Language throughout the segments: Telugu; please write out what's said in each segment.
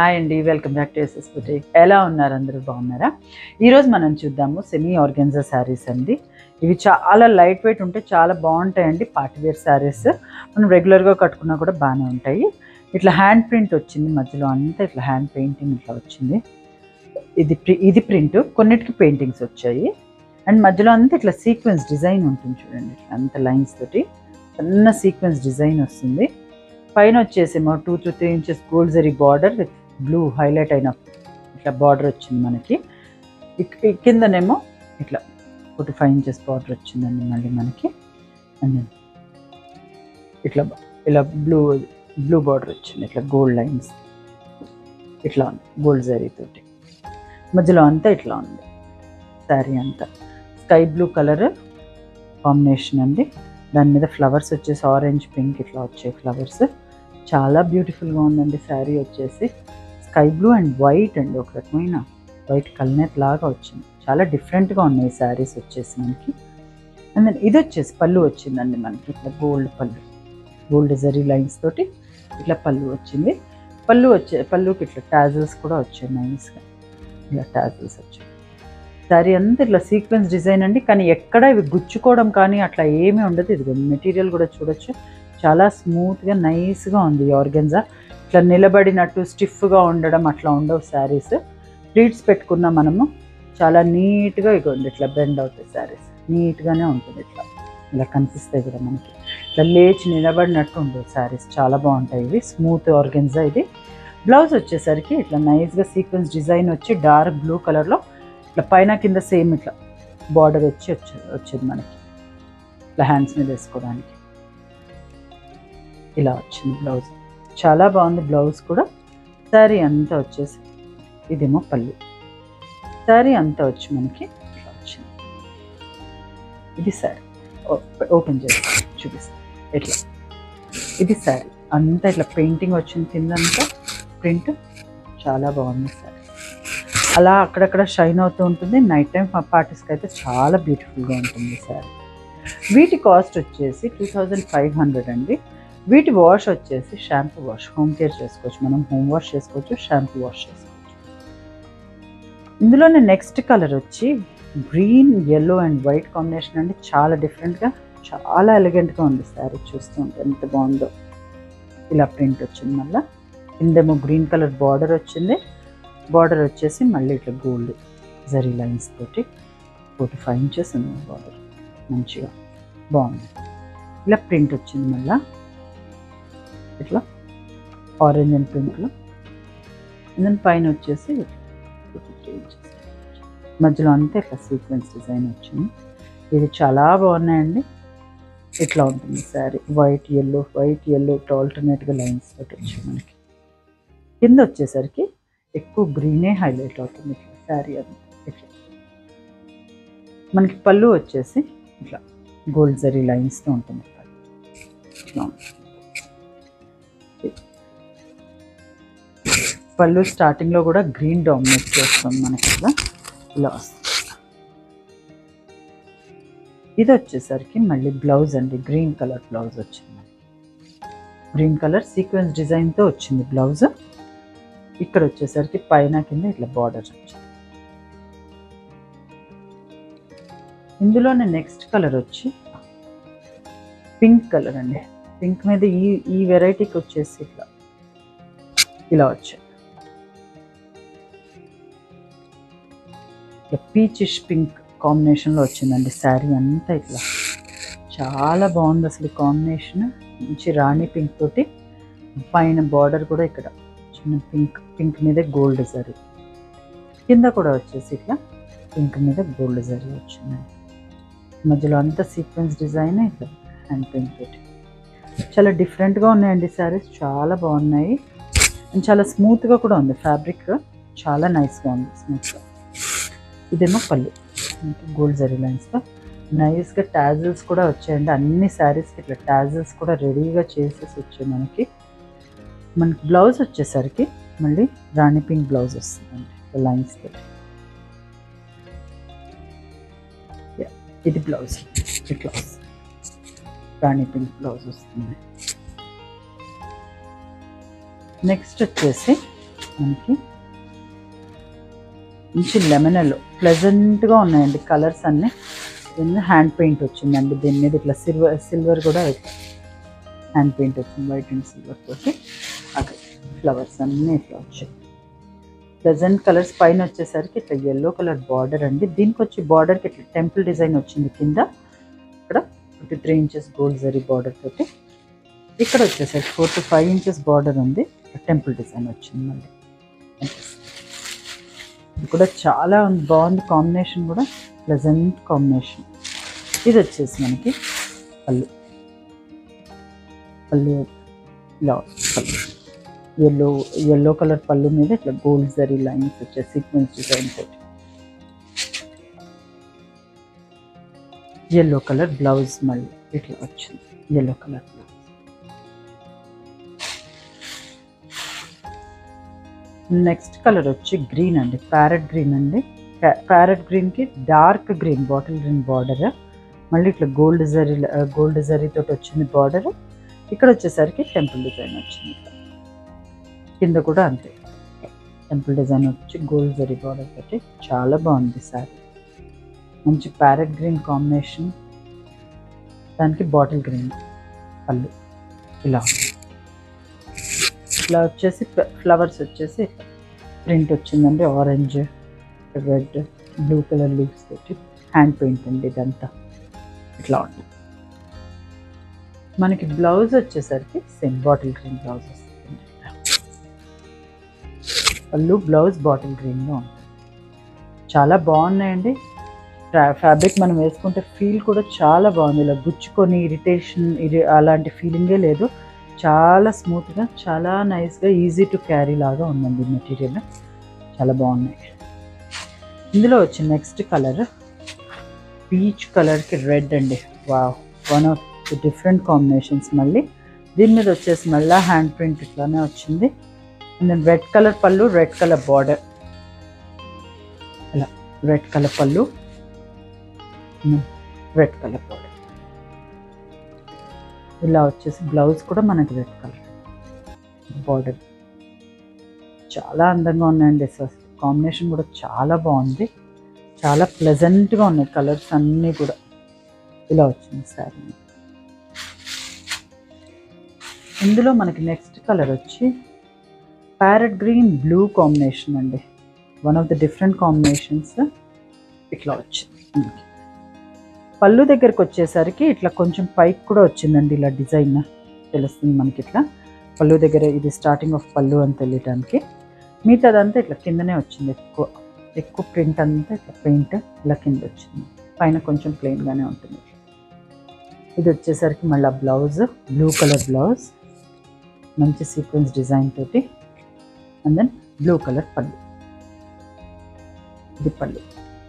హాయ్ అండి welcome back to SS boutique ఎలా ఉన్నారు అందరూ బాగున్నారా ఈరోజు మనం చూద్దాము సెమీ ఆర్గెన్జా శారీస్ అండి ఇవి చాలా లైట్ వెయిట్ ఉంటే చాలా బాగుంటాయండి పార్టీ వేర్ శారీస్ మనం రెగ్యులర్గా కట్టుకున్నా కూడా బాగానే ఉంటాయి ఇట్లా హ్యాండ్ ప్రింట్ వచ్చింది మధ్యలో అంతా ఇట్లా హ్యాండ్ పెయింటింగ్ ఇట్లా వచ్చింది ఇది ప్రి ఇది ప్రింట్ కొన్నిటికి పెయింటింగ్స్ వచ్చాయి అండ్ మధ్యలో అంతా ఇట్లా సీక్వెన్స్ డిజైన్ ఉంటుంది చూడండి ఇట్లా అంత లైన్స్ తోటి చిన్న సీక్వెన్స్ డిజైన్ వస్తుంది పైన వచ్చేసేమో two to three inches gold zari border with blue highlight అయిన ఇట్లా బార్డర్ వచ్చింది మనకి ఇక్- ఈ కిందనేమో ఇట్లా ఫోర్టీ ఫైవ్ ఇంచెస్ బార్డర్ వచ్చిందండి మళ్ళీ మనకి అండ్ then ఇట్లా బ- ఇలా బ్లూ బ్లూ బార్డర్ వచ్చింది ఇట్లా గోల్డ్ లైన్స్ ఇట్లా ఉంది గోల్డ్ జరీ తోటి మధ్యలో అంతా ఇట్లా ఉంది శారీ అంతా స్కై బ్లూ కలర్ కాంబినేషన్ అండి దాని మీద ఫ్లవర్స్ వచ్చేసి ఆరెంజ్ పింక్ ఇట్లా వచ్చాయి ఫ్లవర్స్ చాలా బ్యూటిఫుల్గా ఉందండి శారీ వచ్చేసి స్కై బ్లూ అండ్ వైట్ అండి ఒక రకమైన వైట్ కల్నేత్ లాగా వచ్చింది చాలా డిఫరెంట్గా ఉన్నాయి శారీస్ వచ్చేసి మనకి అండ్ దెన్ ఇది వచ్చేసి పళ్ళు వచ్చిందండి మనకి ఇట్లా గోల్డ్ పళ్ళు గోల్డ్ జరీ లైన్స్ తోటి ఇట్లా పళ్ళు వచ్చింది పళ్ళు వచ్చే పళ్ళుకి ఇట్లా టాజల్స్ కూడా వచ్చాయి నైస్గా ఇలా టాజల్స్ వచ్చాయి శారీ అంతా ఇట్లా సీక్వెన్స్ డిజైన్ అండి కానీ ఎక్కడ ఇవి గుచ్చుకోవడం కానీ అట్లా ఏమీ ఉండదు ఇది మెటీరియల్ కూడా చూడొచ్చు చాలా స్మూత్గా నైస్గా ఉంది ఈ ఆర్గెన్జా ఇట్లా నిలబడినట్టు స్టిఫ్గా ఉండడం అట్లా ఉండవు శారీస్ ప్లీట్స్ పెట్టుకున్న మనము చాలా నీట్గా ఇగోండి ఇట్లా బెండ్ అవుతాయి శారీస్ నీట్గానే ఉంటుంది ఇట్లా ఇలా కనిపిస్తాయి కూడా మనకి ఇట్లా లేచి నిలబడినట్టు ఉండవు శారీస్ చాలా బాగుంటాయి ఇవి స్మూత్ ఆర్గెన్జా ఇది బ్లౌజ్ వచ్చేసరికి ఇట్లా నైస్గా సీక్వెన్స్ డిజైన్ వచ్చి డార్క్ బ్లూ కలర్లో ఇట్లా పైన కింద సేమ్ ఇట్లా బార్డర్ వచ్చి వచ్చి వచ్చింది మనకి ఇట్లా హ్యాండ్స్ మీద వేసుకోవడానికి ఇలా వచ్చింది బ్లౌజ్ చాలా బాగుంది బ్లౌజ్ కూడా శారీ అంతా వచ్చేసి ఇదేమో పళ్ళు శారీ అంతా వచ్చి మనకి ఇట్లా వచ్చింది ఇది శారీ ఓపెన్ చేసి చూపిస్తాను ఇట్లా ఇది శారీ అంతా ఇట్లా పెయింటింగ్ వచ్చింది కిందంతా ప్రింట్ చాలా బాగుంది శారీ అలా అక్కడక్కడ షైన్ అవుతూ ఉంటుంది నైట్ టైం పార్టీస్కి అయితే చాలా బ్యూటిఫుల్గా ఉంటుంది శారీ వీటి కాస్ట్ వచ్చేసి టూ థౌజండ్ ఫైవ్ హండ్రెడ్ అండి వీటి వాష్ వచ్చేసి షాంపూ వాష్ హోమ్ కేర్ చేసుకోవచ్చు మనం హోమ్ వాష్ చేసుకోవచ్చు షాంపూ వాష్ చేసుకోవచ్చు ఇందులోనే నెక్స్ట్ కలర్ వచ్చి green yellow and white combination అండి చాలా డిఫరెంట్గా చాలా ఎలిగెంట్గా ఉంది శారీ చూస్తుంటే ఎంత బాగుందో ఇలా ప్రింట్ వచ్చింది మళ్ళీ కిందేమో గ్రీన్ కలర్ బార్డర్ వచ్చింది బార్డర్ వచ్చేసి మళ్ళీ ఇట్లా గోల్డ్ జరీ లైన్స్ తోటి ఫోర్టీ ఫైవ్ ఇంచెస్ ఉంది బార్డర్ మంచిగా బాగుంది ఇలా ప్రింట్ వచ్చింది మళ్ళీ ఇట్లా ఆరెంజ్ అండ్ పింక్లో దెన్ పైన వచ్చేసి ఫిఫ్టీ త్రీ ఇంచెస్ మధ్యలో అంతా ఇట్లా సీక్వెన్స్ డిజైన్ వచ్చింది ఇది చాలా బాగున్నాయండి ఇట్లా ఉంటుంది sari white yellow white yellow ఇట్లా ఆల్టర్నేట్గా లైన్స్ తోటి వచ్చింది మనకి కింద వచ్చేసరికి ఎక్కువ గ్రీనే హైలైట్ అవుతుంది ఇట్లా శారీ అంతా ఇట్లా మనకి పళ్ళు వచ్చేసి ఇట్లా గోల్డ్ జరీ లైన్స్తో ఉంటుంది పళ్ళు. ఇట్లా ఉంటుంది. పళ్ళు స్టార్టింగ్లో కూడా గ్రీన్ డామినేట్ చేస్తుంది మనకి ఇట్లా ఇలా వస్తుంది ఇది వచ్చేసరికి మళ్ళీ బ్లౌజ్ అండి గ్రీన్ కలర్ బ్లౌజ్ వచ్చింది మనకి గ్రీన్ కలర్ సీక్వెన్స్ డిజైన్తో వచ్చింది బ్లౌజ్ ఇక్కడ వచ్చేసరికి పైన కింద ఇట్లా బార్డర్ వచ్చింది ఇందులోనే నెక్స్ట్ కలర్ వచ్చి పింక్ కలర్ అండి పింక్ మీద ఈ ఈ వెరైటీకి వచ్చేసి ఇట్లా ఇలా వచ్చాయి ఇట్లా పీచిష్ పింక్ కాంబినేషన్లో వచ్చిందండి శారీ అంతా ఇట్లా చాలా బాగుంది అసలు ఈ కాంబినేషన్ మంచి రాణి పింక్ తోటి పైన బార్డర్ కూడా ఇక్కడ చిన్న పింక్ పింక్ మీద గోల్డ్ జరీ కింద కూడా వచ్చేసి ఇట్లా పింక్ మీద గోల్డ్ జరీ వచ్చిందండి మధ్యలో అంతా సీక్వెన్స్ డిజైన్ ఇట్లా హ్యాండ్ పింక్ తోటి చాలా డిఫరెంట్గా ఉన్నాయండి శారీస్ చాలా బాగున్నాయి అండ్ చాలా స్మూత్గా కూడా ఉంది ఫ్యాబ్రిక్ చాలా నైస్గా ఉంది స్మూత్గా ఇదేమో పళ్ళు గోల్డ్ జరీ లైన్స్తో నైస్గా టాజిల్స్ కూడా వచ్చాయండి అన్ని శారీస్కి ఇట్లా టాజిల్స్ కూడా రెడీగా చేసేసి వచ్చాయి మనకి మనకి బ్లౌజ్ వచ్చేసరికి మళ్ళీ రాణి పింక్ బ్లౌజ్ వస్తుందండి లైన్స్ తోటి Yeah, ఇది బ్లౌజ్ ఇట్లా వస్తుంది రాణి పింక్ బ్లౌజ్ వస్తుంది నెక్స్ట్ వచ్చేసి మనకి మంచి లెమన్ ఎల్లో ప్లెజెంట్గా ఉన్నాయండి కలర్స్ అన్నీ దీన్ని హ్యాండ్ పెయింట్ వచ్చిందండి దీని మీద ఇట్లా సిల్వర్ సిల్వర్ కూడా హ్యాండ్ పెయింట్ వచ్చింది వైట్ అండ్ సిల్వర్ తోటి అక్కడ ఫ్లవర్స్ అన్నీ ఇట్లా వచ్చాయి ప్లెజెంట్ కలర్స్ పైన వచ్చేసరికి ఇట్లా ఎల్లో కలర్ బార్డర్ అండి దీనికి వచ్చి బార్డర్కి ఇట్లా టెంపుల్ డిజైన్ వచ్చింది కింద ఇక్కడ fifty three inches gold zari border తోటి ఇక్కడ వచ్చేసరికి four to five inches border ఉంది టెంపుల్ డిజైన్ వచ్చింది మళ్ళీ ఇది కూడా చాలా ఉంది బాగుంది కాంబినేషన్ కూడా ప్లెజెంట్ కాంబినేషన్ ఇది వచ్చేసి మనకి పళ్ళు పళ్ళు ఇలా పళ్ళు ఎల్లో ఎల్లో కలర్ పళ్ళు మీద ఇట్లా గోల్డ్ జరీ లైన్స్ వచ్చే సీక్వెన్స్ డిజైన్ తోటి ఎల్లో కలర్ బ్లౌజ్ మళ్ళీ ఇట్లా వచ్చింది yellow colour blouse next colour వచ్చి గ్రీన్ అండి ప్యారెట్ గ్రీన్ అండి ప్యారెట్ గ్రీన్కి dark green bottle green border మళ్ళీ ఇట్లా గోల్డ్ జరీ గోల్డ్ జరీ తోటి వచ్చింది బార్డర్ ఇక్కడ వచ్చేసరికి టెంపుల్ డిజైన్ వచ్చింది ఇట్లా కింద కూడా అంతే టెంపుల్ డిజైన్ వచ్చి గోల్డ్ జరీ బార్డర్ తోటి చాలా బాగుంది సారీ మంచి ప్యారెట్ గ్రీన్ కాంబినేషన్ దానికి బాటిల్ గ్రీన్ పళ్ళు ఇలా ఉంది. ఇట్లా వచ్చేసి ఫ్లవర్స్ వచ్చేసి ప్రింట్ వచ్చిందండి orange red blue colour leaves తోటి హ్యాండ్ పెయింట్ అండి ఇదంతా ఇట్లా ఉంటుంది మనకి బ్లౌజ్ వచ్చేసరికి సేమ్ బాటిల్ గ్రీన్ బ్లౌజ్ వస్తుంది పళ్ళు బ్లౌజ్ బాటిల్ గ్రీన్లో ఉంటుంది చాలా బాగున్నాయండి ఫ్యాబ్రిక్ మనం వేసుకుంటే ఫీల్ కూడా చాలా బాగుంది ఇలా గుచ్చుకొని ఇరిటేషన్ ఇరి అలాంటి ఫీలింగే లేదు చాలా స్మూత్గా చాలా నైస్గా ఈజీ టు క్యారీ లాగా ఉందండి మెటీరియల్ చాలా బాగున్నాయి ఇందులో వచ్చి నెక్స్ట్ కలర్ పీచ్ కలర్కి రెడ్ అండి వా one of the different combinations మళ్ళీ దీని మీద వచ్చేసి మళ్ళీ హ్యాండ్ ప్రింట్ ఇట్లానే వచ్చింది అండ్ దెన్ రెడ్ కలర్ పళ్ళు రెడ్ కలర్ బార్డర్ ఇలా రెడ్ కలర్ పళ్ళు రెడ్ కలర్ బార్డర్ ఇలా వచ్చేసి బ్లౌజ్ కూడా మనకి రెడ్ కలర్ బార్డర్ చాలా అందంగా ఉన్నాయండి అసలు కాంబినేషన్ కూడా చాలా బాగుంది చాలా ప్లెజెంట్గా ఉన్నాయి కలర్స్ అన్నీ కూడా ఇలా వచ్చింది శారీ ఇందులో మనకి నెక్స్ట్ కలర్ వచ్చి ప్యారెట్ గ్రీన్ బ్లూ కాంబినేషన్ అండి one of the different combinations ఇట్లా వచ్చింది మనకి పళ్ళు దగ్గరకు వచ్చేసరికి ఇట్లా కొంచెం పైకి కూడా వచ్చిందండి ఇలా డిజైన్ తెలుస్తుంది మనకి ఇట్లా పళ్ళు దగ్గర ఇది స్టార్టింగ్ ఆఫ్ పళ్ళు అని తెలియటానికి మిగతాదంతా ఇట్లా కిందనే వచ్చింది ఎక్కువ ఎక్కువ ప్రింట్ అంతా ఇట్లా పెయింట్ ఇలా కింద వచ్చింది పైన కొంచెం ప్లెయిన్గానే ఉంటుంది ఇది వచ్చేసరికి మళ్ళీ బ్లౌజ్ బ్లూ కలర్ బ్లౌజ్ మంచి సీక్వెన్స్ డిజైన్ తోటి అండ్ దెన్ బ్లూ కలర్ పళ్ళు ఇది పళ్ళు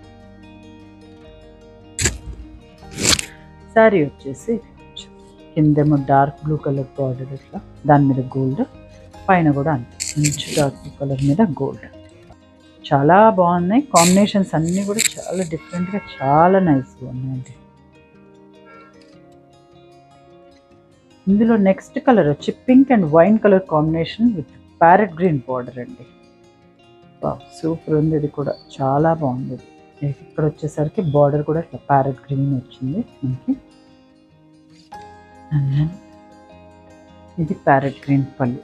శారీ వచ్చేసి కిందేమో డార్క్ బ్లూ కలర్ బార్డర్ ఇట్లా దాని మీద గోల్డ్ పైన కూడా అంతే మంచి డార్క్ బ్లూ కలర్ మీద గోల్డ్ చాలా బాగున్నాయి కాంబినేషన్స్ అన్నీ కూడా చాలా డిఫరెంట్గా చాలా నైస్గా ఉన్నాయండి ఇందులో నెక్స్ట్ కలర్ వచ్చి pink and wine colour combination with parrot green border అండి సూపర్ ఉంది ఇది కూడా చాలా బాగుంది ఇది. ఇక్కడ వచ్చేసరికి బార్డర్ కూడా ఇట్లా ప్యారెట్ గ్రీన్ వచ్చింది మనకి And then ఇది ప్యారెట్ గ్రీన్ పళ్ళు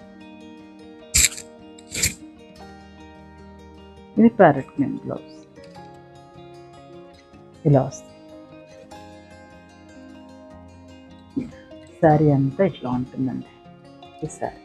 ఇది ప్యారెట్ గ్రీన్ బ్లౌజ్ ఇలా వస్తుంది శారీ అంతా ఇట్లా ఉంటుందండి ఈ శారీ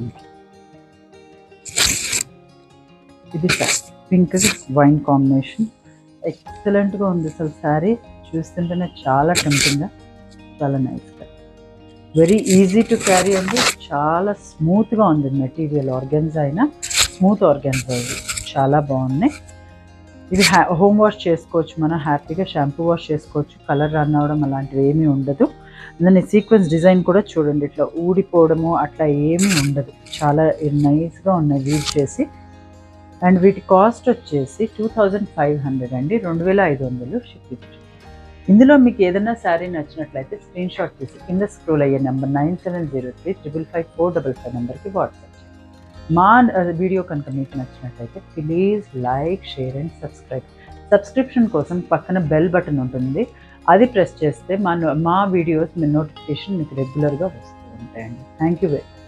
ఇది శారీ పింక్ వైన్ కాంబినేషన్ ఎక్సలెంట్గా ఉంది అసలు శారీ చూస్తుంటేనే చాలా టెంప్టింగ్గా చాలా నైస్గా వెరీ ఈజీ టు క్యారీ అండి చాలా స్మూత్గా ఉంది మెటీరియల్ ఆర్గన్స్ అయినా స్మూత్ ఆర్గన్స్ అవి చాలా బాగున్నాయి ఇది హ్యా హోమ్ వాష్ చేసుకోవచ్చు మనం హ్యాపీగా షాంపూ వాష్ చేసుకోవచ్చు కలర్ రన్ అవ్వడం అలాంటివి ఏమీ ఉండదు దాని సీక్వెన్స్ డిజైన్ కూడా చూడండి ఇట్లా ఊడిపోవడము అట్లా ఏమీ ఉండదు చాలా నైస్గా ఉన్నాయి వీవ్ చేసి అండ్ వీటి కాస్ట్ వచ్చేసి టూ థౌజండ్ ఫైవ్ హండ్రెడ్ అండి రెండు వేల ఐదు వందలు షిప్పింగ్ ఇందులో మీకు ఏదైనా శారీ నచ్చినట్లయితే స్క్రీన్ షాట్ తీసి కింద స్క్రోల్ అయ్యే number nine seven zero three triple five four double five నెంబర్కి వాట్సాప్ చేయండి మా వీడియో కనుక మీకు నచ్చినట్లయితే please like share and subscribe subscription కోసం పక్కన బెల్ బటన్ ఉంటుంది అది ప్రెస్ చేస్తే మా నో- మా వీడియోస్ మీ నోటిఫికేషన్ మీకు రెగ్యులర్గా వస్తూ ఉంటాయండి థ్యాంక్ యూ వెరీ